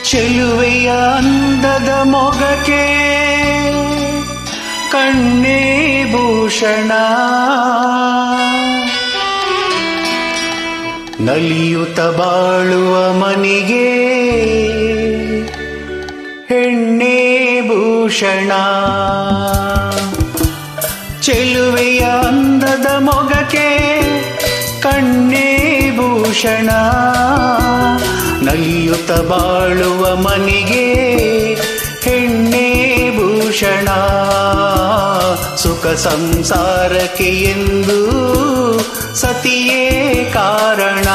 ಚೆಲುವೆಯ ಅಂದದ ಮೊಗಕ್ಕೆ ಕಣ್ಣೇ ಭೂಷಣ ನಲಿಯುತ್ತ ಬಾಳುವ ಮನಿಗೆ ಹೆಣ್ಣೆ ಭೂಷಣ ಚೆಲುವೆಯ ಅಂದದ ಮೊಗಕ್ಕೆ ಕಣ್ಣೇ ಭೂಷಣ ನಲಿಯುತ್ತ ಬಾಳುವ ಮನಿಗೆ ಹೆಣ್ಣೆ ಭೂಷಣ ಸುಖ ಸಂಸಾರಕ್ಕೆ ಎಂದು ಸತಿಯೇ ಕಾರಣ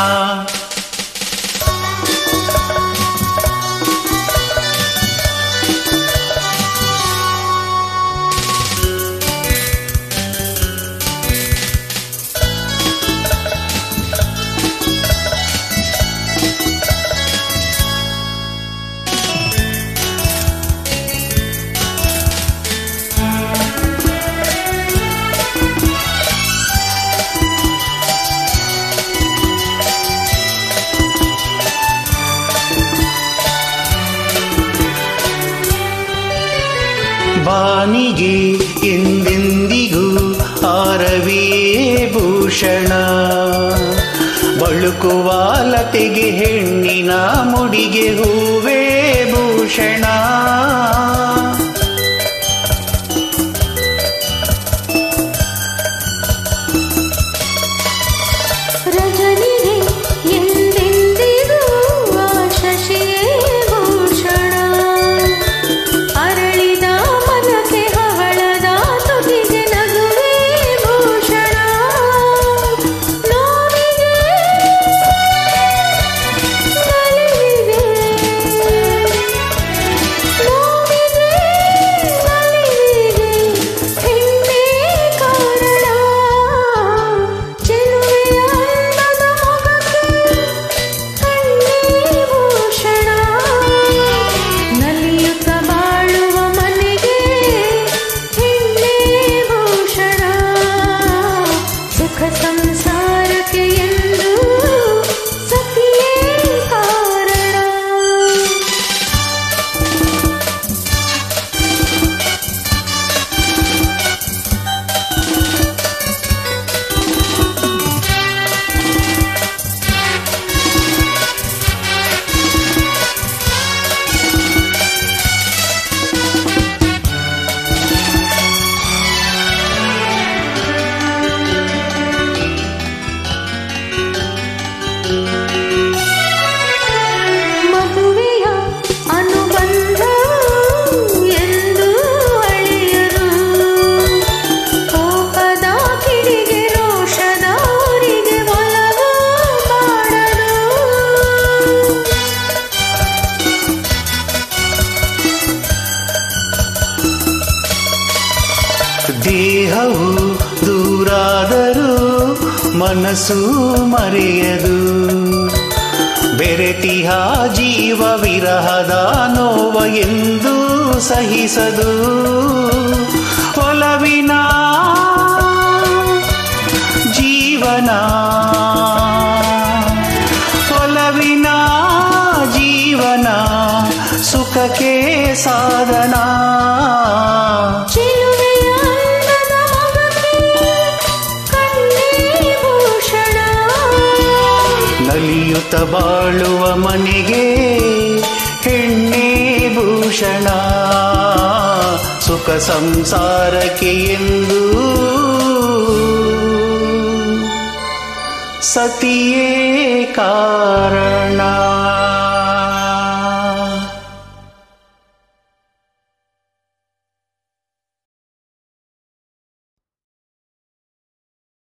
ಬಾನಿಗೆ ಎಂದೆಂದಿಗೂ ಆರವಿಯೇ ಭೂಷಣ ಬಳುಕುವ ಲತೆಗೆ ಹೆಣ್ಣಿನ ಮುಡಿಗೆ ಹೂವೇ ಭೂಷಣ ರಜನಿಗೆ ಎಂದೆಂದಿಗೂ ಆ ಶಶಿಯೇ ಭೂಷಣ ಅರಳಿದ ಮನಕ್ಕೆ ಹವಳದ ತುಟಿಗೆ ನಗುವೇ ಭೂಷಣ ನೋವಿಗೆ ನಲಿವಿಗೆ ನೋವಿಗೆ ನಲಿವಿಗೆ ಹೆಣ್ಣೇ ಕಾರಣ ಚೆಲುವೆಯ ಅಂದದ ಮೊಗಕ್ಕೆ ಕಣ್ಣೇ ಭೂಷಣ ನಲಿಯುತ್ತ ಬಾಳುವ ಮನೆಗೆ ಹೆಣ್ಣೇ ಭೂಷಣ ಸುಖ ಸಂಸಾರಕ್ಕೆ ಎಂದು ಸತಿಯೇ ಕಾರಣ ಮದುವೆಯ ಅನುಬಂಧ ಎಂದು ಅಳೆಯರು ಕೋಪದ ಕಿಡಿಗೆ ರೋಷದವರಿಗೆ ಒಲವು ಮಾಡರು ದೇಹವು ದೂರಾದರೂ ಮನಸ್ಸು ಮರೆಯದು ಬೆರೆತಿಹ ಜೀವ ವಿರಹದ ನೋವ ಎಂದು ಸಹಿಸದು ಒಲವಿನ ಜೀವನ ಒಲವಿನ ಜೀವನ ಸುಖಕ್ಕೆ ಸಾಧನ ಚೆಲುವೆಯ ಅಂದದ ಮೊಗಕ್ಕೆ ಕಣ್ಣೇ ಭೂಷಣ ನಲಿಯುತ್ತ ಬಾಳುವ ಮನೆಗೆ ಹೆಣ್ಣೆ ಭೂಷಣ ಸುಖ ಸಂಸಾರಕ್ಕೆ ಎಂದು ಸತಿಯೇ ಕಾರಣ